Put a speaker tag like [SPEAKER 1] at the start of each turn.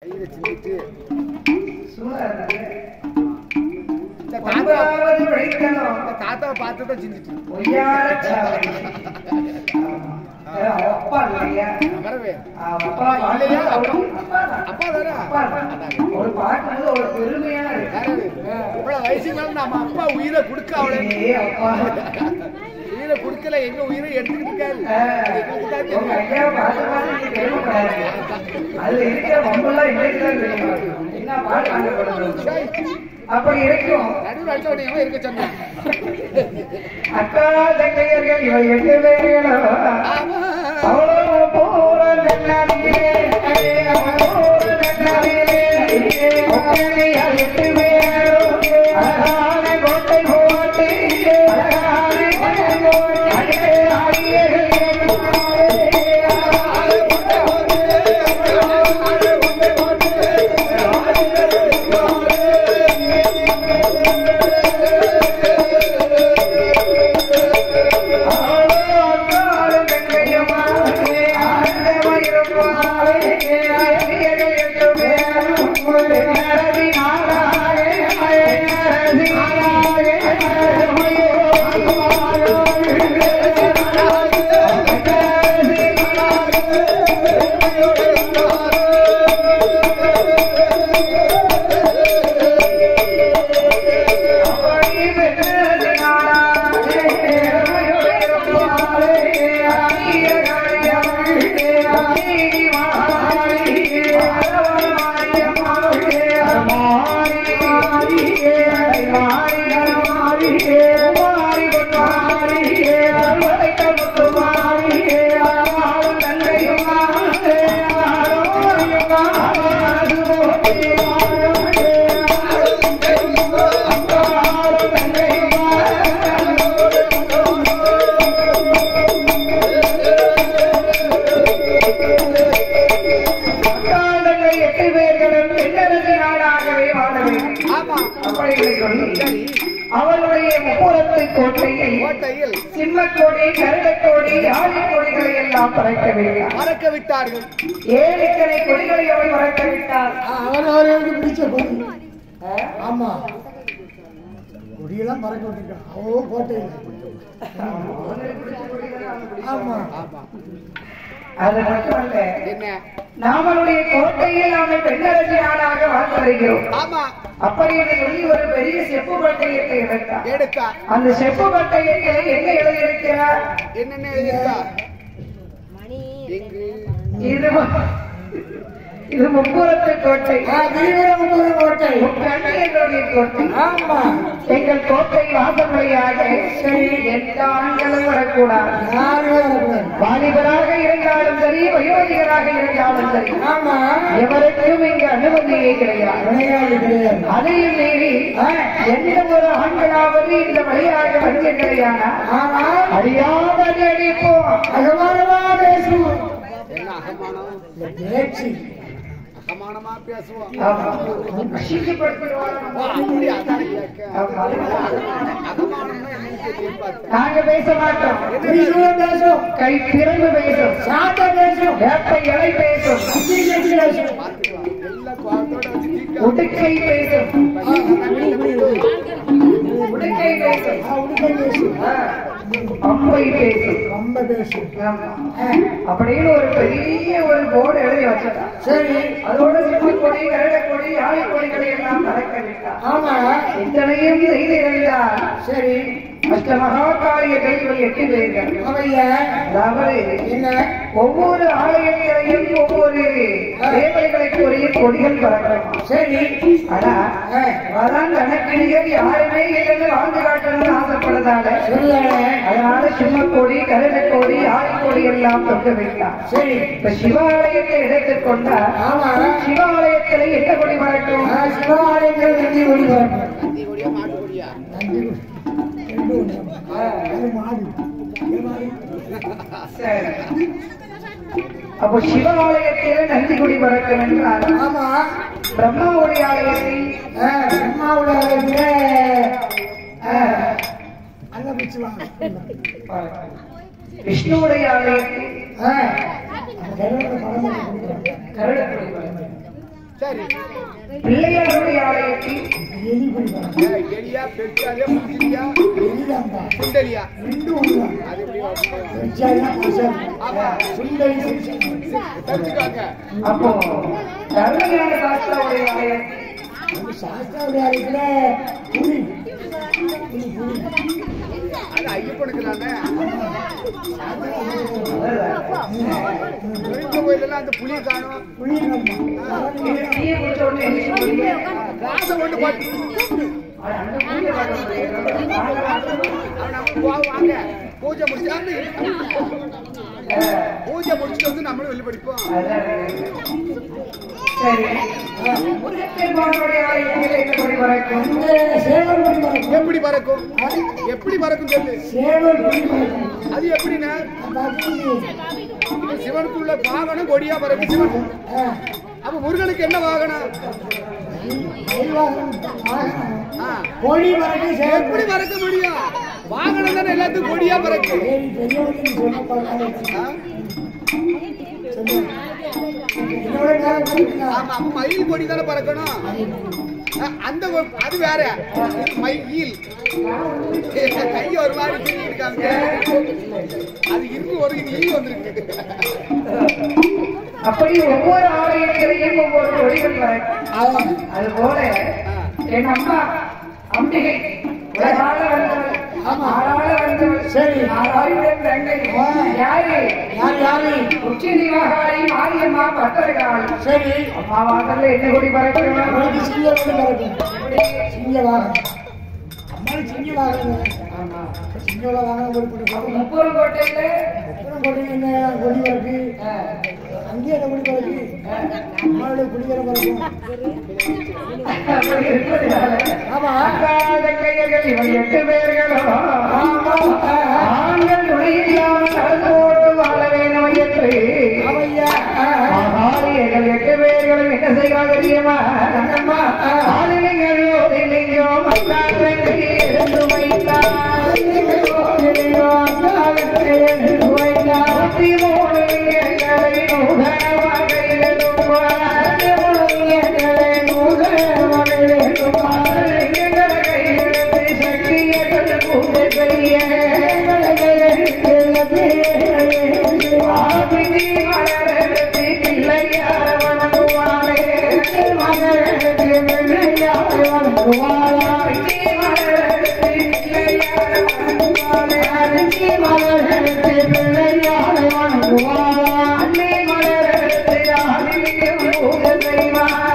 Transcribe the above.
[SPEAKER 1] கையில சிந்திட்டு
[SPEAKER 2] சும்மா இருந்தாங்க.
[SPEAKER 1] இந்த தாத்தா
[SPEAKER 2] ஒன்பதாவது படிக்கணும்.
[SPEAKER 1] இந்த தாத்தாவை பார்த்துட்டு சிந்திட்டு
[SPEAKER 2] பொய்யான சாவடி. ஆமா. ஏ, அவன் அப்பா இல்லையா?
[SPEAKER 1] வரவே
[SPEAKER 2] அவன் அப்பா
[SPEAKER 1] இல்லையா?
[SPEAKER 2] அவனும் அப்பா தான்.
[SPEAKER 1] அப்பா தானே
[SPEAKER 2] அப்பா தான். ஒரு பார்க்கும்போது ஒரு பெருமையா இருக்கு.
[SPEAKER 1] யாராவது? இவ்வளவு வயசுக்கு மேல நம்ம அப்பா உயிரை கொடுக்க அவளை
[SPEAKER 2] ஏ, அப்பா.
[SPEAKER 1] உயிரை கொடுக்கல எங்க உயிரை எடுத்துக்கிட்டு இருக்காரு
[SPEAKER 2] ஆ,
[SPEAKER 1] எங்களுக்கு தான்
[SPEAKER 2] உங்க
[SPEAKER 1] தெரியும்.
[SPEAKER 2] ஐயாவை பார்த்து பார்த்து நீ பெருமைப்படாதீங்க. அதுல இருக்கிற வம்பெல்லாம் இன்னைக்கு தான் தெரியும். என்ன பாட்டு வாங்க போறது? அப்படி இருக்கும்
[SPEAKER 1] நடுவில் அடுத்தவனை இவன் இருக்க சொன்னான்
[SPEAKER 2] அக்கா தங்கையர்கள் இவள் எட்டு பேர்களும்
[SPEAKER 1] ஆமா.
[SPEAKER 2] அவளோ போற நன்னாரிலே, அவளோ போற நன்னாரிலே, ஒக்கனையால் எட்டு பேரும் அழகான கோட்டை போட்டு, அழகான கோட்டை போட்டு, அழகே ஆடியர்கள் அவளோ அக்காலும் தங்கையுமாகவே ஆண்டவயிருப்பாவே, அழகியர்கள் எட்டு பேரும் நரதி நாடாகே, நரதி நாடாகே, நரமையோ அப்படி பெற்றது நாடாகே, நரமையோயிருப்பாவே, அழகியர்களே, அழகி மாறியே, அரவண மாரியம்மாவே, மாறி மாறியே, மாறி மாறியே, மாறி கொண்டாரியே, அருளைக்க முத்து மாறியே, ஆளும் தந்தையுமாவே, ஆரோயும் ஆறு போற்றி ஆரோயே, அக்காலங்கள் எட்டு பேர்களும் பெண்ணரசு நாடாகவே வாழ வேண்டும்
[SPEAKER 1] ஆமா
[SPEAKER 2] அப்படி சொல்லி
[SPEAKER 1] சரி
[SPEAKER 2] அவளுடைய முப்புறத்து கோட்டையில்
[SPEAKER 1] கோட்டையில்
[SPEAKER 2] சிம்மக்கோடி கருடக்கோடி யாழி கொடிகளை எல்லாம் பறக்க விட்டார்
[SPEAKER 1] மறக்க விட்டார்கள்
[SPEAKER 2] ஏழுக்கரை கொடிகளை அவள் பறக்க விட்டார்
[SPEAKER 3] அவன் அவர்களுக்கு பிடிச்ச கொடி ஆமா கொடியெல்லாம் பறக்க விட்டுருக்கான் அவ்வளோ கோட்டையில் ஆமா
[SPEAKER 1] ஆமா
[SPEAKER 2] அது மட்டுமல்ல
[SPEAKER 1] என்ன
[SPEAKER 2] நாமளுடைய கோட்டையில் நாம பெண்ணரசி நாடாக வாழ்ந்து வருகிறோம்
[SPEAKER 1] ஆமா
[SPEAKER 2] அப்படி என்று சொல்லி ஒரு பெரிய செப்பு பட்டயத்தை எடுத்தார்
[SPEAKER 1] எடுத்தா
[SPEAKER 2] அந்த செப்பு பட்டயத்தில் என்ன எழுதியிருக்கிறார்
[SPEAKER 1] என்னென்ன எழுதியிருக்கா எங்கு
[SPEAKER 2] இது மு- இது முப்புறத்து கோட்டை
[SPEAKER 3] வீரமுகூர் கோட்டை
[SPEAKER 2] கண்ணியர்களுடைய கோட்டை
[SPEAKER 3] ஆமா
[SPEAKER 2] எங்கள் கோட்டை வாசல் வழியாக சரி எந்த ஆண்களும் வரக்கூடாது
[SPEAKER 3] யாருமே வரக்கூடாது.
[SPEAKER 2] வாலிபராக இருந்தாலும் சரி வயோதிகராக இருந்தாலும் சரி
[SPEAKER 3] ஆமா
[SPEAKER 2] எவருக்கும் இங்கு அனுமதியே கிடையாது
[SPEAKER 3] கிடையாது கிடையாது
[SPEAKER 2] அதையும் மீறி எந்த ஒரு ஆண்களாவது இந்த வழியாக வருகின்றன
[SPEAKER 3] ஆமா
[SPEAKER 2] அறியாத அடிப்போம்
[SPEAKER 3] அகமானமா பேசுவோம்
[SPEAKER 1] என்ன அகமானம்
[SPEAKER 3] இந்த பேச்சு
[SPEAKER 1] அகமானமா பேசுவோம்
[SPEAKER 2] ஆமா. அசிங்கப்படுத்துகிறோம்.
[SPEAKER 1] ஓ, அப்படி அதான் கேட்க.
[SPEAKER 2] ஆமா.
[SPEAKER 1] அகமானம்னா என்னன்னு தெரியும் பார்த்தேன்.
[SPEAKER 2] நாங்க பேச மாட்டோம்
[SPEAKER 3] பேசுவோம் பேசும்
[SPEAKER 2] கை திறந்து பேசும்
[SPEAKER 3] சாத்த பேசும்
[SPEAKER 2] வேப்ப இலை பேசும்
[SPEAKER 3] அத்தி பேச்சு பேசும்
[SPEAKER 1] பார்த்துக்கலாம். எல்லாம் கோபத்தோட வச்சு தீர்க்க.
[SPEAKER 2] உடுக்கை பேசும் உடுக்கை பேசும்
[SPEAKER 3] ஆ, உடுக்கை பேசும்
[SPEAKER 2] ஆ. அம்பை பேசும்
[SPEAKER 3] ரொம்ப பேசும்
[SPEAKER 2] ஆமா. அப்படின்னு ஒரு பெரிய ஒரு போர்டு எழுதி வச்சிருக்கான்
[SPEAKER 3] சரி
[SPEAKER 2] அதோட சிம்மக்கொடி கருடக்கொடி யாழிக்கொடிகளை எல்லாம் மறக்க விட்டார்
[SPEAKER 3] ஆமா
[SPEAKER 2] இத்தனையும் செய்திருந்தார்
[SPEAKER 3] சரி
[SPEAKER 2] அஷ்ட மகாகாரிய தெய்வம் எட்டு பேர்கள்
[SPEAKER 3] அவைய
[SPEAKER 2] அதாவது
[SPEAKER 3] என்ன
[SPEAKER 2] ஒவ்வொரு ஆலயத்திலையும் ஒவ்வொரு தேவைகளுக்குரிய கொடிகள் பறக்கணும்
[SPEAKER 3] சரி
[SPEAKER 2] ஆனா
[SPEAKER 3] ஆ,
[SPEAKER 2] வரான் கணக்கிணிகள் யாருமே இல்லைன்னு வாழ்ந்து காட்டணும்னு ஆசைப்படுறதால
[SPEAKER 3] சொல்லுங்க
[SPEAKER 2] அதனால சிம்மக்கோடி கருடக்கோடி ஆழிக்கோடி எல்லாம் தொங்க விட்டார்
[SPEAKER 3] சரி
[SPEAKER 2] இப்ப சிவாலயத்தை எடுத்துக்கொண்டா
[SPEAKER 3] ஆமா
[SPEAKER 2] சிவாலயத்துல என்ன கொடி பறக்கும்
[SPEAKER 3] ஆ, சிவாலயங்கள் நந்தி ஒளி வரணும்
[SPEAKER 1] நந்தி கொடியா, மாட்டு கொடியா?
[SPEAKER 3] நந்தி கொடி. ரெண்டும் ஒண்ணு. அது மாடு இது மாடு.
[SPEAKER 2] சரி. அப்போ சிவாலயத்தில நந்தி கொடி பறக்கும் என்றால்
[SPEAKER 3] ஆமா
[SPEAKER 2] பிரம்மாவுடைய ஆலயத்தில்
[SPEAKER 3] ஆ, அம்மாவோட ஆலயத்துல, ஆ, அங்க பிடிச்சு வாங்க
[SPEAKER 2] விஷ்ணுவுடைய ஆலயத்தில்
[SPEAKER 3] ஆ, அந்த கருவறை படம் பண்ணி கொடுக்குறாங்க.
[SPEAKER 2] கருடக்கொடி பறக்கும்
[SPEAKER 1] சரி
[SPEAKER 2] பிள்ளையாருடைய ஆலயத்தில்
[SPEAKER 3] எலி பிடிப்பாங்க
[SPEAKER 1] ஏய், எலியா பெருச்சாலியா முந்திரியா
[SPEAKER 3] எலிதான்பா
[SPEAKER 1] சுண்டலியா
[SPEAKER 3] ரெண்டும் ஒண்ணுதான்
[SPEAKER 1] அது எப்படி வரும்?
[SPEAKER 3] பெருச்சாலியா பசங்க
[SPEAKER 1] ஆமா
[SPEAKER 3] சுண்டலி சிரிச்சாங்க
[SPEAKER 1] தெரிஞ்சுக்காங்க
[SPEAKER 2] அப்போ தர்மஞான சாஸ்திராவுடைய ஆலயத்தில்
[SPEAKER 3] அந்த சாஸ்திராவுடைய ஆலயத்துல புலி புலி புலி
[SPEAKER 1] அது ஐயப்பனுக்கு தானே குறிஞ்ச கோயிலெல்லாம் அந்த புளியை காணும்
[SPEAKER 3] புலி
[SPEAKER 2] இது தீயை குடிச்ச உடனே என்ன சொல்றீங்க?
[SPEAKER 1] காசை கொண்டு போட்டு
[SPEAKER 2] அது அந்த பூஜை பார்க்க முடியாது.
[SPEAKER 1] அவன் நம்ம போ வாங்க பூஜை முடிச்சாந்து பூஜை முடிச்சுட்டு வந்து நம்மளும் வெளில படிப்போம்
[SPEAKER 2] சரி முருகப்பெருமானுடைய ஆலயத்தில் என்ன கொடி பறக்கும்
[SPEAKER 3] இந்த சேவல் புலி பறக்கும்
[SPEAKER 1] எப்படி பறக்கும் எப்படி பறக்கும் சொல்லு
[SPEAKER 3] சேவல் புலி பறக்கும்
[SPEAKER 1] அது எப்படின்னா
[SPEAKER 3] அந்த அக்னி
[SPEAKER 1] சிவனுக்குள்ள வாகனம் கொடியா பறக்கும் சிவன்
[SPEAKER 3] ஆ,
[SPEAKER 1] அப்ப முருகனுக்கு என்ன வாகனம்
[SPEAKER 3] மயில்வாகனம் வாகனம்.
[SPEAKER 1] ஆ,
[SPEAKER 3] கோழி பறக்கும் சேவல்
[SPEAKER 1] எப்படி பறக்க முடியும் வாகனம் தானே எல்லாத்துக்கும் கொடியா பறக்கும்
[SPEAKER 3] சரி பெரியவங்க சொன்ன பாருங்க
[SPEAKER 1] ஆ?
[SPEAKER 3] என்னோட நேரம் கொடுக்குங்க.
[SPEAKER 1] ஆமா அப்ப மயில் கொடி தானே பறக்கணும் ஆ, அந்த கொ- அது வேற இது மயில் கை ஒரு மாதிரி தூக்கி இருக்காங்க அது இருக்கு ஒரு இது ஈ வந்திருக்கு
[SPEAKER 2] அப்படி ஒவ்வொரு ஆலயத்திலையும் ஒவ்வொரு கொடிகள் பறக்கும்
[SPEAKER 3] அதான்.
[SPEAKER 2] அது போல என் அம்மா அம்பிகை உலகால வந்தவள்
[SPEAKER 3] ஆமா.
[SPEAKER 2] ஆளால வந்தவள்
[SPEAKER 3] சரி.
[SPEAKER 2] ஆயுடன் தங்கை
[SPEAKER 3] ஆ.
[SPEAKER 2] யாரு
[SPEAKER 3] யார் யாரு
[SPEAKER 2] உச்சி நிவாகாரி மாரியம்மா பட்டரகாள்
[SPEAKER 3] சரி
[SPEAKER 2] அம்மா வாசல்ல என்ன கொடி பறக்கும்
[SPEAKER 3] உங்களுக்கு சிங்க வந்து பறக்கும் சிங்க வாகனம் அம்மாவுக்கு சிங்க வாகனம்
[SPEAKER 2] ஆமா.
[SPEAKER 3] சிங்க வாகனம் ஒரு பண்ணி பார்க்கணும்
[SPEAKER 2] முப்பூரம் கோட்டையில
[SPEAKER 3] அப்புறம் போட்டீங்க என்ன கொடி பறக்கு அங்கேயே என்ன கொடி பறக்கு அம்மாவுடைய குடிக்கிற பறக்கும்
[SPEAKER 2] அப்படி இருப்பதால
[SPEAKER 3] ஆமா
[SPEAKER 2] அக்கா தங்கையர்கள் இவள் எட்டு பேர்களும் ஆண்கள் துணையில்லாமல் நடந்து ஓட்டு வாழ வேணும் என்று
[SPEAKER 3] அவையா
[SPEAKER 2] ஆரியர்கள் எட்டு பேர்களும் என்ன செய்வாங்க தெரியுமா ஆளுநர்களோ இல்லையோ மக்கள் தங்கை எடுத்து வைத்தார் நூற்றி மூணு எங்களை நூதனமாக எழுதுவார். எங்களை கையெழுத்து சக்தியர்கள் பூஜை செய்ய ஆபிதி மலரெடுத்து பிள்ளையார் வணங்குவாரே. ஆபிதி மலரெடுத்து பிள்ளையார் வணங்குவாரே. அன்னை மலரெடுத்து ஆதியும் பூஜை செய்வார்.